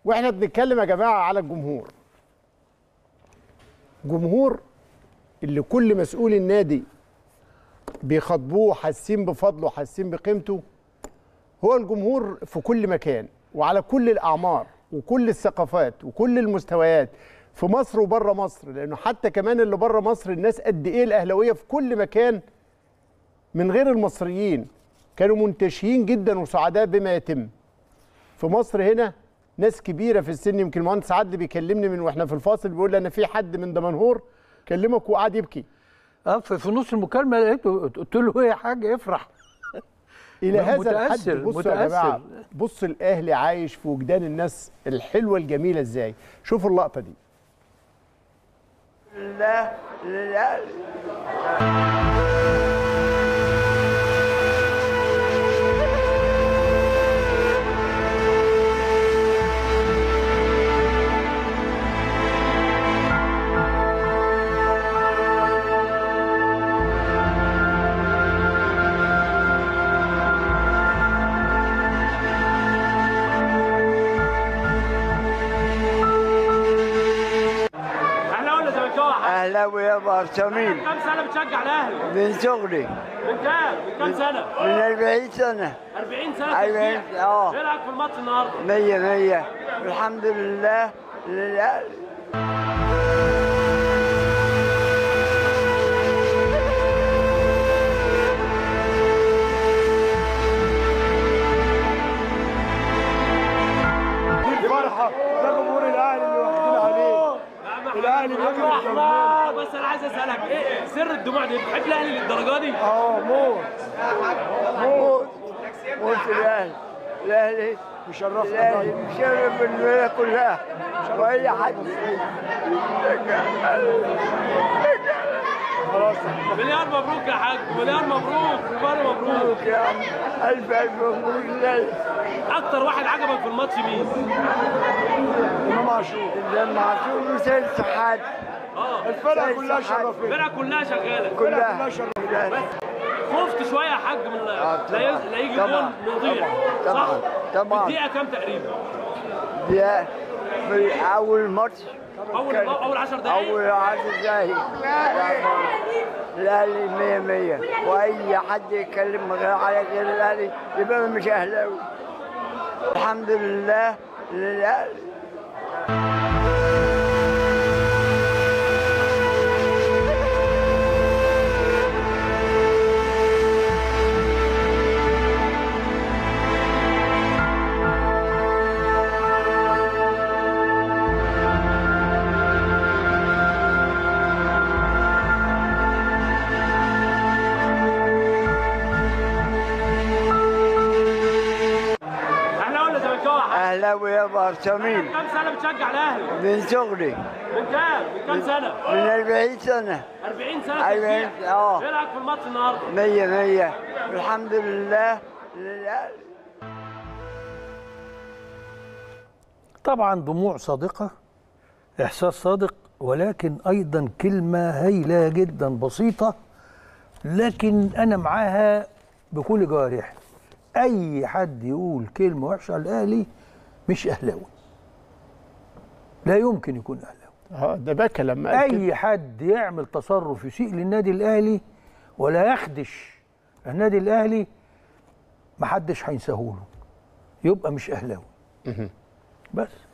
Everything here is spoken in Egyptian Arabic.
واحنا بنتكلم يا جماعه على الجمهور جمهور اللي كل مسؤول النادي بيخاطبوه حاسين بفضله حاسين بقيمته هو الجمهور في كل مكان وعلى كل الاعمار وكل الثقافات وكل المستويات في مصر وبره مصر لانه حتى كمان اللي بره مصر الناس قد ايه الاهلاويه في كل مكان من غير المصريين كانوا منتشيين جدا وسعداء بما يتم في مصر هنا ناس كبيره في السن يمكن المهندس عدلي بيكلمني من واحنا في الفاصل بيقول لي انا في حد من دمنهور كلمك وقعد يبكي اه في في نص المكالمه لقيته قلت له ايه يا حاج افرح الى هذا الحد متأثر، بصوا يا متأثر. جماعه بص الاهلي عايش في وجدان الناس الحلوه الجميله ازاي شوفوا اللقطه دي لا لا اهلاوي ولا زملكاوي؟ اهلاوي يا برشامين كم سنه بتشجع الاهلي؟ من صغري من كام؟ من كام سنه؟ من 40 سنه 40 سنه أيوة، تشجيع. آه. ايه رايك في الماتش النهارده؟ مية مية الحمد لله لا دي الفرحه ده جمهور الاهلي اللي واخدين عليه الاهلي بيجري الله بس انا عايز اسالك ايه سر الدموع دي؟ بتحب الاهلي للدرجه دي؟ اه موت موت موت الاهلي الاهلي مشرفنا الاهلي دايما مشرف البلاد كلها واي حد خلاص مليار مبروك يا حاج مليار مبروك مليار مبروك مبروك يا عم الف الف مبروك لله اكتر واحد عجبك في الماتش مين؟ امام عاشور لما عاشور وسيد سحاد اه الفرقه كلها شرفتنا الفرقه كلها شغاله كلها كلها شرفتنا خفت شويه يا حاج من آه، لا يز- لا يجي طبعاً. جول نضيع طبعاً. صح؟ طبعاً. في الدقيقه كام تقريبا؟ ده في اول ماتش اول كان- اول 10 دقايق اول عشر دقايق الاهلي 100 100 واي حد يتكلم غير على غير الاهلي يبقى مش اهلاوي الحمد لله للاهلي اهلاوي ولا زملكاوي؟ اهلاوي يا برشامين كم سنه بتشجع الاهلي؟ من صغري من كام؟ من كام سنه؟ من 40 سنه 40 سنه أيوة، تشجيع. آه. ايه رايك في الماتش النهارده؟ 100 100 الحمد لله للاهلي طبعا دموع صادقه احساس صادق ولكن ايضا كلمه هايله جدا بسيطه لكن انا معاها بكل جوارحي اي حد يقول كلمه وحشه على الاهلي مش اهلاوي لا يمكن يكون اهلاوي اه ده بكى لما قال كده. اي حد يعمل تصرف يسيء للنادي الاهلي ولا يخدش النادي الاهلي محدش هينساهوله يبقى مش اهلاوي بس